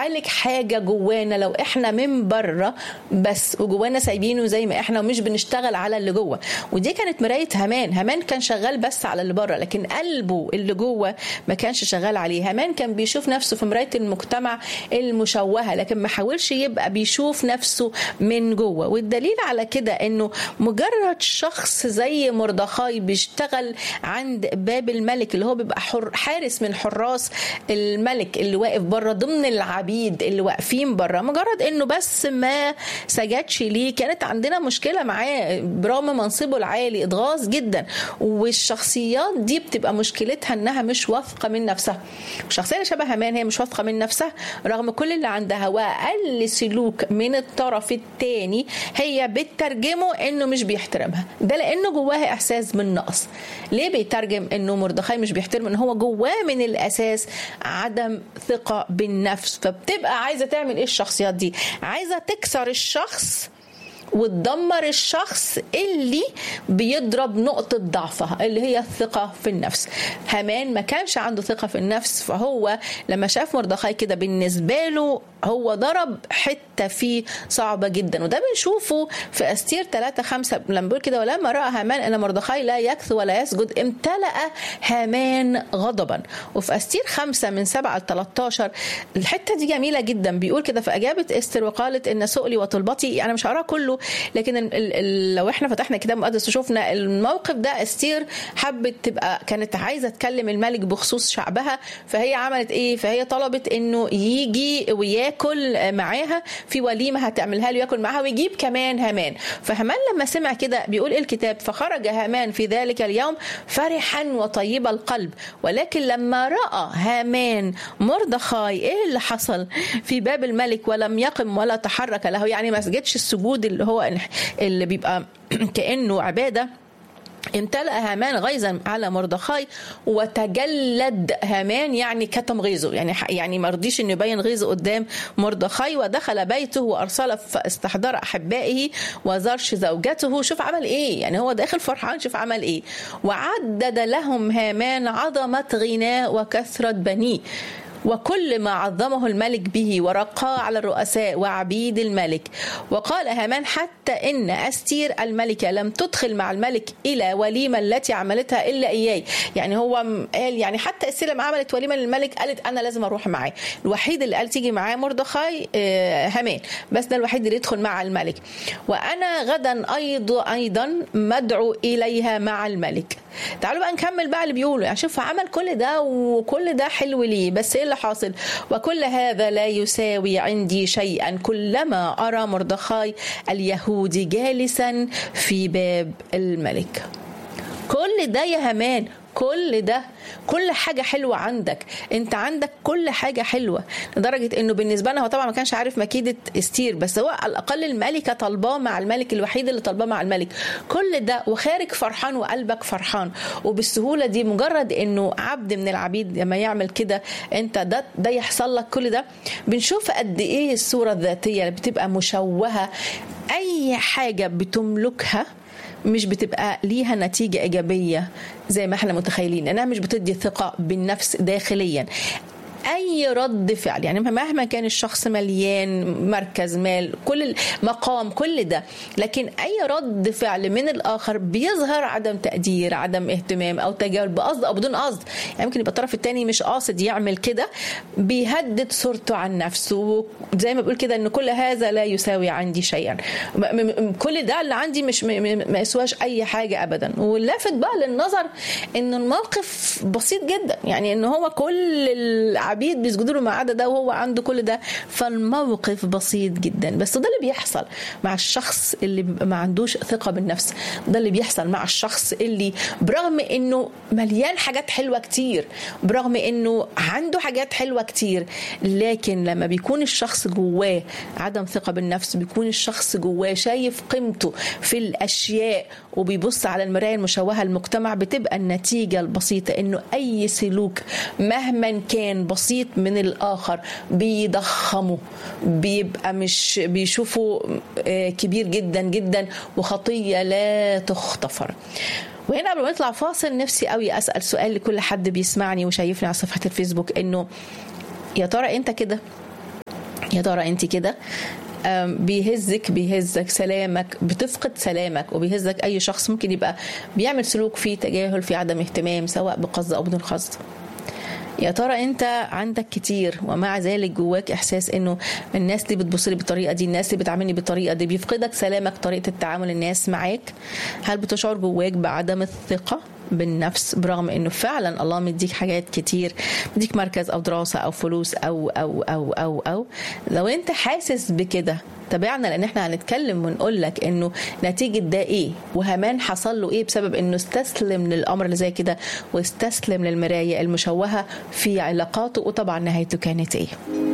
بيعالج حاجه جوانا لو احنا من بره بس وجوانا سايبينه زي ما احنا ومش بنشتغل على اللي جوه ودي كانت مرايه هامان هامان كان شغال بس على اللي بره لكن قلبه اللي جوه ما كانش شغال عليه هامان كان بيشوف نفسه في مرايه المجتمع المشوهه لكن ما حاولش يبقى بيشوف نفسه من جوه والدليل على كده انه مجرد شخص زي مردخاي بيشتغل عند باب الملك اللي هو بيبقى حر حارس من حراس الملك اللي واقف بره ضمن العبيد اللي واقفين بره مجرد انه بس ما سجدش ليه كانت عندنا مشكله معاه برغم منصبه العالي اتغاظ جدا والشخصيات دي بتبقى مشكلتها انها مش واثقه من نفسها الشخصيه اللي شبه هامان هي مش واثقه من نفسها رغم كل اللي عندها واقل سلوك من الطرف الثاني هي بتترجمه انه مش بيحترمها ده لانه جواها احساس بالنقص ليه بيترجم انه مردخاي مش بيحترم ان هو جواه من الاساس عدم ثقه بالنفس فبتبقى عايزه تعمل ايه الشخصيات دي عايزه تكسر الشخص وتدمر الشخص اللي بيضرب نقطة ضعفها اللي هي الثقة في النفس هامان ما كانش عنده ثقة في النفس فهو لما شاف مردخاي كده بالنسبة له هو ضرب حتة فيه صعبة جدا وده بنشوفه في أستير 3 5 لما بيقول كده ولما رأى هامان أن مردخاي لا يكث ولا يسجد امتلأ هامان غضبا وفي أستير 5 من 7 ل 13 الحتة دي جميلة جدا بيقول كده فأجابت استر وقالت إن سؤلي وطلبتي يعني مش هقراه كله لكن ال ال لو احنا فتحنا كتاب مقدس وشفنا الموقف ده استير حبت تبقى كانت عايزه تكلم الملك بخصوص شعبها فهي عملت ايه فهي طلبت انه يجي وياكل معاها في وليمه هتعملها له ياكل معاها ويجيب كمان هامان فهامان لما سمع كده بيقول ايه الكتاب فخرج هامان في ذلك اليوم فرحا وطيب القلب ولكن لما راى هامان مردخاي ايه اللي حصل في باب الملك ولم يقم ولا تحرك له يعني ما سجدش السجود اللي هو اللي بيبقى كانه عباده امتلأ هامان غيظا على مردخاي وتجلد هامان يعني كتم غيظه يعني يعني ما رضيش انه يبين غيظه قدام مردخاي ودخل بيته وارسل فاستحضر احبائه وزرش زوجته شوف عمل ايه يعني هو داخل فرحان شوف عمل ايه وعدد لهم هامان عظمه غناه وكثره بنيه وكل ما عظمه الملك به ورقاه على الرؤساء وعبيد الملك وقال هامان حتى إن أستير الملكة لم تدخل مع الملك إلى وليمة التي عملتها إلا إياي يعني هو قال يعني حتى أستير لما عملت وليمة للملك قالت أنا لازم أروح معاه الوحيد اللي قال تيجي معاه مردخاي هامان بس ده الوحيد اللي يدخل مع الملك وأنا غدا أيضا أيضا مدعو إليها مع الملك تعالوا بقى نكمل بقى اللي بيقوله يعني شوف عمل كل ده وكل ده حلو ليه بس ايه اللي حاصل وكل هذا لا يساوي عندي شيئا كلما ارى مردخاي اليهودي جالسا في باب الملك كل ده يا همان كل ده كل حاجة حلوة عندك انت عندك كل حاجة حلوة لدرجة انه بالنسبة لنا هو طبعا ما كانش عارف مكيدة استير بس هو على الاقل الملكة طالباه مع الملك الوحيد اللي طالباه مع الملك كل ده وخارج فرحان وقلبك فرحان وبالسهولة دي مجرد انه عبد من العبيد لما يعمل كده انت ده ده يحصل لك كل ده بنشوف قد ايه الصورة الذاتية اللي بتبقى مشوهة اي حاجة بتملكها مش بتبقى ليها نتيجة إيجابية زي ما احنا متخيلين لأنها مش بتدي ثقة بالنفس داخليا اي رد فعل يعني مهما كان الشخص مليان مركز مال كل مقام كل ده لكن اي رد فعل من الاخر بيظهر عدم تقدير عدم اهتمام او تجاهل بقصد او بدون قصد يعني ممكن يبقى الطرف الثاني مش قاصد يعمل كده بيهدد صورته عن نفسه زي ما بقول كده ان كل هذا لا يساوي عندي شيئا كل ده اللي عندي مش ما يسواش اي حاجه ابدا واللافت بقى للنظر ان الموقف بسيط جدا يعني ان هو كل العبيد بيسجدوا له ما عدا ده وهو عنده كل ده فالموقف بسيط جدا بس ده اللي بيحصل مع الشخص اللي بيبقى ما عندوش ثقه بالنفس ده اللي بيحصل مع الشخص اللي برغم انه مليان حاجات حلوه كتير برغم انه عنده حاجات حلوه كتير لكن لما بيكون الشخص جواه عدم ثقه بالنفس بيكون الشخص جواه شايف قيمته في الاشياء وبيبص على المرايه المشوهه المجتمع بتبقى النتيجه البسيطه انه اي سلوك مهما كان بسيط من الاخر بيضخمه بيبقى مش بيشوفه كبير جدا جدا وخطيه لا تغتفر وهنا قبل ما نطلع فاصل نفسي قوي اسال سؤال لكل حد بيسمعني وشايفني على صفحه الفيسبوك انه يا ترى انت كده يا ترى انت كده بيهزك بيهزك سلامك بتفقد سلامك وبيهزك اي شخص ممكن يبقى بيعمل سلوك فيه تجاهل في عدم اهتمام سواء بقصد او بدون قصد يا ترى انت عندك كتير ومع ذلك جواك احساس انه الناس دي بتبص لي بالطريقه دي الناس اللي بتعاملني بالطريقه دي بيفقدك سلامك طريقه التعامل الناس معاك هل بتشعر جواك بعدم الثقه بالنفس برغم انه فعلا الله مديك حاجات كتير مديك مركز او دراسه او فلوس او او او او او لو انت حاسس بكده تابعنا لان احنا هنتكلم ونقول لك انه نتيجه ده ايه وهمان حصل له ايه بسبب انه استسلم للامر اللي زي كده واستسلم للمرايه المشوهه في علاقاته وطبعا نهايته كانت ايه